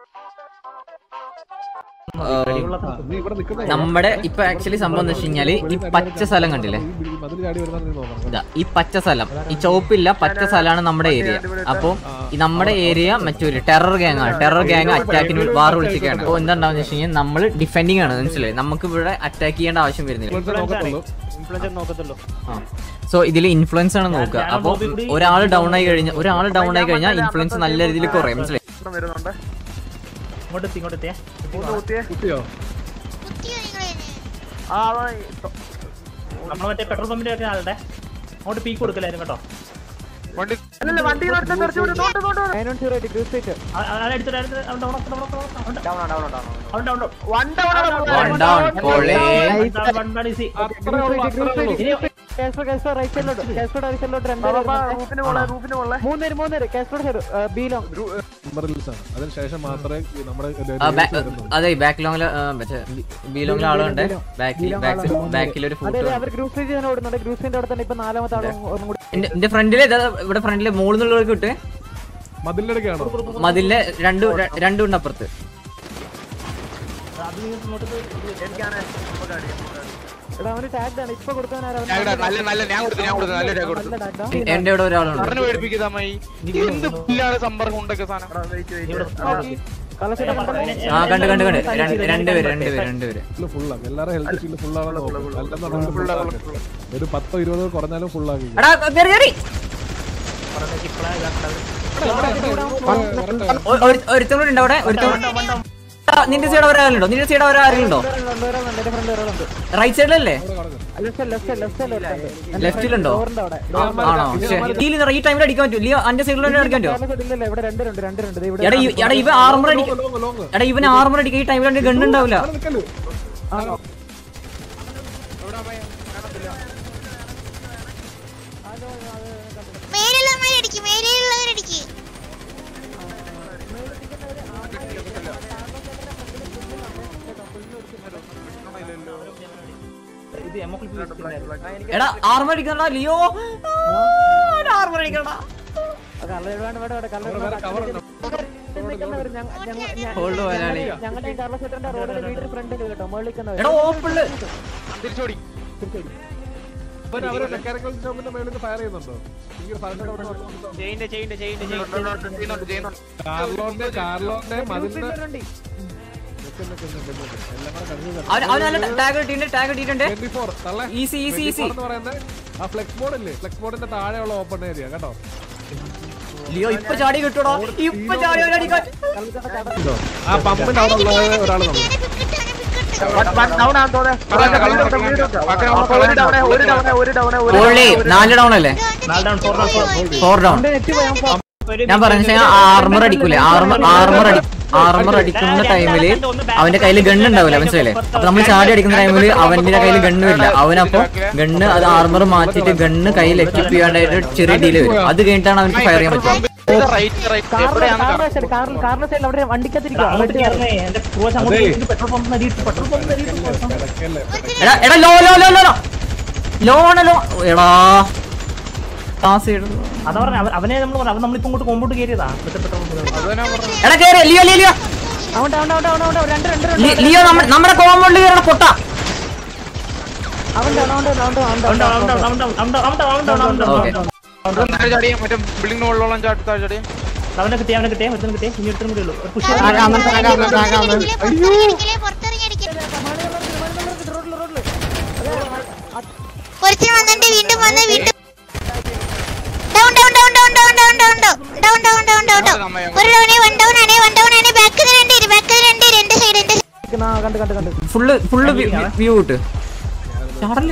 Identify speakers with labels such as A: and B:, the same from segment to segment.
A: നീ ഇവിടെ നിൽക്കുന്ന
B: നമ്മുടെ ഇപ്പൊ ആക്ച്വലി സംഭവം എന്ന് വെച്ച് കഴിഞ്ഞാല് ഈ പച്ച സ്ഥലം കണ്ടില്ലേ
A: മതിൽ ചാടി വരുന്ന നീ നോക്കണം
B: ഇതാ ഈ പച്ച സ്ഥലം ഈ ചുവപ്പില്ല പച്ച സ്ഥലമാണ് നമ്മുടെ ഏരിയ അപ്പോൾ ഈ നമ്മുടെ ഏരിയ മറ്റൊരു ടെറർ ഗ്യാങ് ആണ് ടെറർ ഗ്യാങ് അറ്റാക്കിന് വാർ വിളിച്ചിട്ടാണ് അപ്പോൾ എന്താണ്ടാവുന്ന വെച്ച് കഴിഞ്ഞാൽ നമ്മൾ ഡിഫെൻഡിങ് ആണ് മനസ്സിലായി നമുക്ക് ഇവിടെ അറ്റാക്ക് ചെയ്യേണ്ട ആവശ്യം വരുന്നില്ല
A: ഇപ്പോഴത്തെ നോക്കത്തുള്ളൂ
C: ഇൻഫ്ലുവൻസർ നോക്കത്തുള്ളൂ
B: സോ ഇതിൽ ഇൻഫ്ലുവൻസ് ആണ് നോക്കുക അപ്പോൾ ഒരാൾ ഡൗൺ ആയി കഴിഞ്ഞാൽ ഒരാൾ ഡൗൺ ആയി കഴിഞ്ഞാൽ ഇൻഫ്ലുവൻസ് നല്ല രീതിയിൽ കുറയും മനസ്സിലായി
D: വരുന്നുണ്ട്
C: ഇങ്ങോട്ട് എത്തി ഇങ്ങോട്ട് എത്തിയേ
D: ഒന്ന് കുത്തിയേ
A: കുട്ടിയോ
E: കുത്തിയോ നിങ്ങളെ
D: ആ അവൻ
C: നമ്മൾ മറ്റേ പെട്രോൾ പമ്പിന്റെ ഒക്കെ ആളുടെ അങ്ങോട്ട് പീക്ക് കൊടുക്കലായിരുന്നു കേട്ടോ
D: അല്ലല്ല വണ്ടി നിർത്തി നിർത്തി വിട് knocked knocked one
B: one down കോളേ
D: റൂഫിന് പോളെ റൂഫിന് പോളെ
A: നമ്പറിൽസ് ആണ് അതിനുശേഷം മാത്രമേ ഈ നമ്മുടെ
B: ആ, ബാ- അതെ ബാക്ക് ലോങ്ങില് മറ്റേ ബി ലോങ്ങിൽ ആളുണ്ട് ബാക്കിൽ ബാക്ക് ബാക്കിൽ ഒരു ഫുഡ് എന്റെ ഫ്രണ്ടില് ഇവിടെ ഫ്രണ്ടില് മുകളിൽ നിന്നുള്ളവർക്ക് കിട്ടും
A: മതിലിന്റെ ഇടയ്ക്കാണോ
B: മതിലിന്റെ രണ്ട് ര- രണ്ടും ഉണ്ട് അപ്പുറത്ത്
D: എനിക്കാണ്
F: നല്ല നല്ല ഞാൻ കൊടുത്തു ഞാൻ കൊടുത്തു നല്ല ടാഗ് കൊടുത്തു
B: എ- എന്റെ ഇവിടെ ഒരാളുണ്ട്
F: പറഞ്ഞു പേടിപ്പിക്കുന്നമ്മായി എന്ത് പുല്ലാണ് സമ്പർക്കം ഉണ്ടൊക്കെ സാധനം
D: വെയിറ്റ് വെയിറ്റ്
B: ആ കണ്ട് കണ്ട് കണ്ട് രണ്ട് രണ്ടുപേര് രണ്ടുപേര് രണ്ടുപേര്
A: ഫുള്ളാണ് എല്ലാവരും ഹെൽത്ത് ഫീൽഡ് ഫുള്ളാണെന്ന് നോക്കും അല്ലെന്നുണ്ടെങ്കിൽ ഒരു പത്തോ ഇരുപതോ കുറഞ്ഞാലും ഫുള്ളാക്കി
B: എടാ കേറി കേറി ഒ- ഒരു- ഒരുത്തൻ കൂടെ ഉണ്ട് അവിടെ ഒരുത്തൻ ആ, നിന്റെ സൈഡ് ഒരാളുണ്ടോ നിന്റെ സൈഡ് ഒരാളുണ്ടോ റൈറ്റ് സൈഡിലല്ലേ ലെഫ്റ്റിലുണ്ടോ ആണോ ലിയോ ഈ ടൈമിൽ അടിക്കാൻ പറ്റും ലിയോ അന്റെ സൈഡിൽ അടിക്കാൻ പറ്റുമോ എടാ ഇവ- എടാ ഇവ ആർമർ അടി എടാ ഇവന് ആർമർ അടിക്കാൻ ഈ ടൈമിൽ ഗണ്ണ് ഉണ്ടാവില്ല
E: മേലുള്ളവരടിക്ക് മേലുള്ളവരടിക്ക്
C: ഇത് എമോക്ലിപ്പ്
B: എടാ ആർമർ അടിക്കണ്ട ലിയോ ആർമർ അടിക്കണ്ട ഹോൾഡ് പോയാലേ എടാ ഓപ്പിള്
F: തിരിച്ചോടി
A: അവര് മെക്കാനിക്കൽ ഷോപ്പിന്റെ മേളിൽ നിന്ന് ഫയർ ചെയ്യുന്നുണ്ടോ ഈ ഒരു ഫയറിന്റെ അവിടെ
F: ചെയ്യുന്നുണ്ട് ചെയ്യുന്നുണ്ട് ചെയ്യുന്നുണ്ട് ചെയ്യുന്നുണ്ട് ചെയ്യുന്നുണ്ട്
A: കാർലോന്റെ കാർലോന്റെ മതിലിന്റെ നിക്ക് നിക്ക് നിക്ക് നിക്ക്. എല്ലാം കൂടെ കഴിഞ്ഞ്
B: അവൻ അവൻ നല്ല ടാഗ് കിട്ടിയിട്ടുണ്ട് ടാഗ് കിട്ടിയിട്ടുണ്ട്
A: 24 തള്ളേ.
B: ഈസി ഈസി ഈസി
A: 24 എന്ന് പറയുന്നത് ആ ഫ്ലെക്സ് ബോർഡ് ഇല്ലേ ഫ്ലെക്സ് ബോർഡിന്റെ താഴെയുള്ള ഓപ്പൺ ഏരിയ കേട്ടോ
B: ലിയോ ഇപ്പൊ ചാടി കിട്ടൂടോ ഇപ്പൊ ചാടി അവനെ അടിക്കാൻ
A: ഇതോ. ആ പമ്പിന്റെ അവിടെ ഉള്ള ഒരാൾ നമ്മൾ
D: ഡൗൺ ആണെന്ന് തോന്നുന്നു ഒരു ഡൗൺ ഒരു ഡൗൺ ഒരു ഡൗൺ ഒരു
B: ഓൺലി നാല് ഡൗൺ അല്ലേ
C: നാല് down four down
B: four down ഞാൻ പറഞ്ഞ ആർമർ അടിക്കൂലേ ആർമർ ആർമർ അടി ആർമർ അടിക്കുന്ന ടൈമില് അവന്റെ കയ്യിൽ ഗണ്ണ് ഉണ്ടാവില്ല മനസ്സിലല്ലേ അപ്പൊ നമ്മൾ ചാടി അടിക്കുന്ന ടൈമില് അവന്റെ കയ്യിൽ ഗണ്ണ് വരില്ല അവനപ്പോ ഗണ്ണ് അത് ആർമർ മാറ്റിയിട്ട് ഗണ്ണ് കയ്യിൽ എക്വിപ്പ് ചെയ്യാണ്ടായിട്ട് ചെറിയ ഡീല് വരും അത് കഴിഞ്ഞിട്ടാണ് അവർക്ക് ഫയർ ചെയ്യാൻ പറ്റുക
F: റൈറ്റ് റൈറ്റ് എവിടെയാണ്
C: അങ്ങോട്ട് കയറുന്നേ എന്റെ ക്രൂസ് അങ്ങോട്ട് പെട്രോൾ പമ്പ് നടിയിട്ട് പെട്രോൾ പമ്പ് നടിയിട്ട്
A: കിടക്കല്ലേ
B: എടാ എടാ ലോ ലോ ലോ ലോ ലോ ലോണ് ലോ എടാ കാസ് ഇടുന്നു
C: അതാ പറഞ്ഞ അവനെ നമ്മൾ പറഞ്ഞു അവൻ നമ്മളിപ്പോ ഇങ്ങോട്ട് കൊമ്പോട്ട് കയറിയതാ മറ്റേ പെട്രോൾ പമ്പ്
B: എടാ കേറി ലിയോ ലിയോ ലിയോ ലി- ലിയോ നമ്മ- നമ്മുടെ കോമ്പൗണ്ടിൽ കയറണ പൊട്ട ഓക്കെ
F: താഴെ ചാടിയ മറ്റേ ബിൽഡിംഗ് മുകളിലോളം ചാടി താഴെ ചാടിയ
C: അവനെ കിട്ടിയ അവനെ കിട്ടിയ ഒരുത്തനും കിട്ടിയ ഇനി ഒരുത്തനും കൂടി ഉള്ളൂ ഒരു push
E: പുറത്തിറങ്ങിയടിക്കലേ പുറത്തിറങ്ങിയടിക്കലേ കുറച്ച് വന്നിട്ട് വീണ്ടും വന്ന് വീണ്ടും down down down down down down down down down down down down ഒരു ഡൗണേ വൺ ഡൗൺ ആണേ വൺ ഡൗൺ ആണേ ബാക്ക് രണ്ട് പേര് ബാക്ക് രണ്ട് പേര് എന്റെ സൈഡ് എന്റെ
B: ഫുള്ള് ഫുള്ള് വ്യൂ കിട്ട് ചാടല്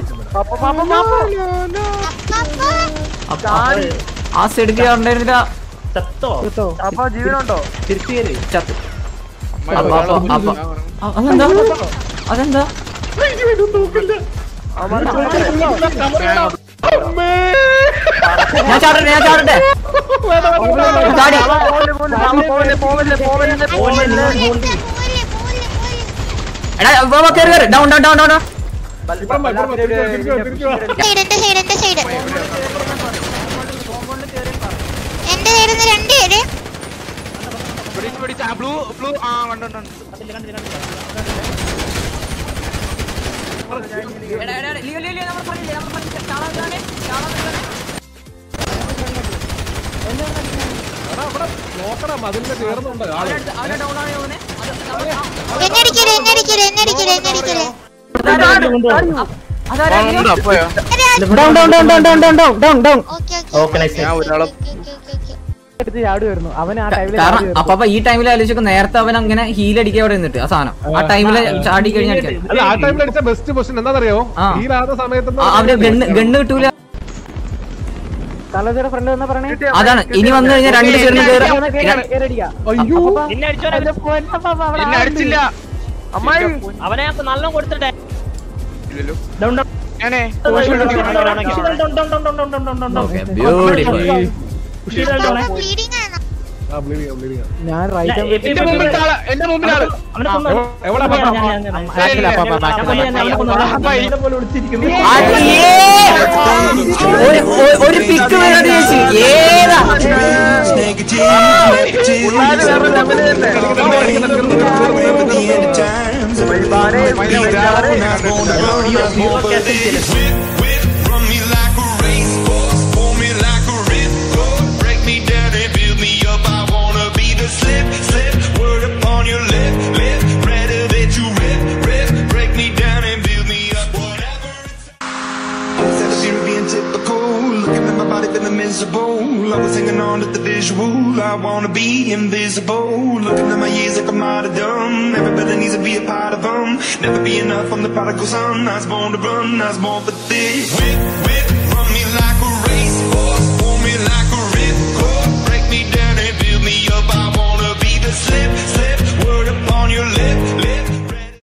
B: അപ്പ- ആ സൈഡ് കയറണ്ടായിരുന്നില്ല
C: ചത്തോ
D: അപ്പൊ ജീവനുണ്ടോ
C: തിരിച്ചു കയറി
B: ചത്ത് അപ്പ അപ്പ അപ്പ അ- അതെന്താ അതെന്താ ഞാൻ ചാടട്ടെ ഞാൻ ചാടട്ടെ ചാടി
D: പോവല്ലേ പോവല്ലേ പോവല്ലേ പോവല്ലേ
B: എടാ വാ, വാ, കേറ് കേറ് ഡൗൺ ഡൗൺ ഡൗൺ ഡൗൺ
A: ഇപ്പം വാ, ഇപ്പം വാ, തിരിച്ച് വാ, തിരിച്ച് വാ, തിരിച്ച് വാ.
E: സൈഡ് എന്റെ സൈഡ് എന്റെ സൈഡ് എന്റെ സൈഡിൽ നിന്ന് രണ്ട് പേര്
F: പിടിച്ച ബ്ലൂ ബ്ലൂ ആ കണ്ടു കണ്ടു
C: കണ്ടില്ല കണ്ടില്ല കണ്ടില്ല
A: എടാ ഇവിടെ നോക്കണം അതിന്റെ ചേർന്നുണ്ട് ആള്
E: എന്നെ അടിക്കല് എന്നെ അടിക്കല് എന്നെ അടിക്കല് എന്നെ അടിക്കല്
F: പോയോ
B: down down down down down down down down
E: okay
C: Okay, nice.
F: ഞാൻ ഒരാളെ-
B: കാരണം അപ്പൊ അപ്പൊ ഈ ടൈമിൽ ആലോചിച്ചൊക്കെ നേരത്തെ അവൻ അങ്ങനെ ഹീൽ അടിക്കാൻ അവിടെ നിന്നിട്ട് ആ സാധനം ആ ടൈമിൽ ചാടി കഴിഞ്ഞാൽ അടിക്കാൻ.
A: അല്ല ആ ടൈമിൽ അടിച്ച ബെസ്റ്റ് പൊസിഷൻ എന്താണെന്നറിയോ
B: ആ.
A: ഹീലാകുന്ന സമയത്ത്
B: ആ, അവന് ഗണ്ണ് ഗണ്ണ് കിട്ടൂല അതാണ് ഇനി വന്നു കഴിഞ്ഞാൽ രണ്ട് ചേർന്ന് കേറി
A: അയ്യോ
C: നിന്നെ അടിച്ചോനെ
F: എന്നെ അടിച്ചില്ല
D: അമ്മായി
C: അവനെ ഞാൻ നല്ലോണം കൊടുത്തിട്ടെ
F: ഇല്ലല്ലോ.
C: ഡൗൺ ഡൗൺ
F: ഞാനേ
B: ഓക്കെ ബ്യൂട്ടിഫുൾ
E: ബ്ലീഡിംഗ് ആണ്
A: ആ ബ്ലീഡിങ് ബ്ലീഡിങ്
F: എന്റെ മുമ്പിൽ ആള് എന്റെ മുമ്പിൽ ആള്
A: എവിടെ
B: ഒരു ഒരു- ഒരു പിക്ക് വേണ്ടി ചേച്ചി ഏതാ
D: പിള്ളേര് വേറെ ലെവല് തന്നെ വൈബാനെ, വൈബാനെ.
G: Run me like a racehorse, pull me like a ripcord, break me down and build me up. I wanna be the slip, slip, word upon your lip, lip, rather that you rip, rip, break me down and build me up. Whatever.
H: Instead of you being typical, looking at my body feeling miserable. I was hanging on to the visual. I wanna be invisible. Looking at my years like I'm out of dumb. Everybody needs to be a part of them. Never be enough. I'm the prodigal son. I was born to run. I was born for this.
G: Whip, whip, run me like